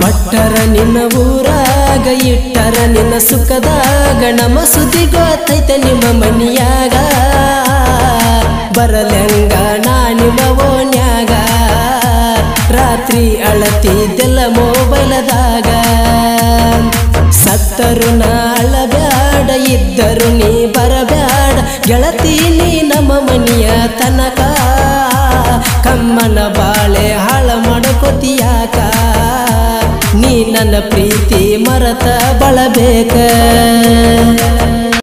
ಕೊಟ್ಟರ ನಿನ್ನ ಊರಾಗ ಇಟ್ಟರ ನಿನ್ನ ಸುಖದಾಗ ನಮ್ಮ ಸುದ್ದಿ ಗೊತ್ತೈತೆ ನಿಮ್ಮ ಮನಿಯಾಗ ಬರಲೆಂಗ ನಾ ನಿಮ್ಮ ಓನ್ಯಾಗ ರಾತ್ರಿ ಅಳತಿದ್ದೆಲ್ಲ ಮೊಬೈಲದಾಗ ಸತ್ತರು ನಾ ಅಳಬ್ಯಾಡ ಇದ್ದರು ನೀ ಬರಬ್ಯಾಡ ಗೆಳತಿ ನೀ ನಮ್ಮ ಮನಿಯ ತನಕ ಕಮ್ಮನ ಬಾಳೆ ಹಾಳ ಮಾಡ್ಕೋತಿಯಾಕ ನೀ ನನ್ನ ಪ್ರೀತಿ ಮರತ ಬಳಬೇಕ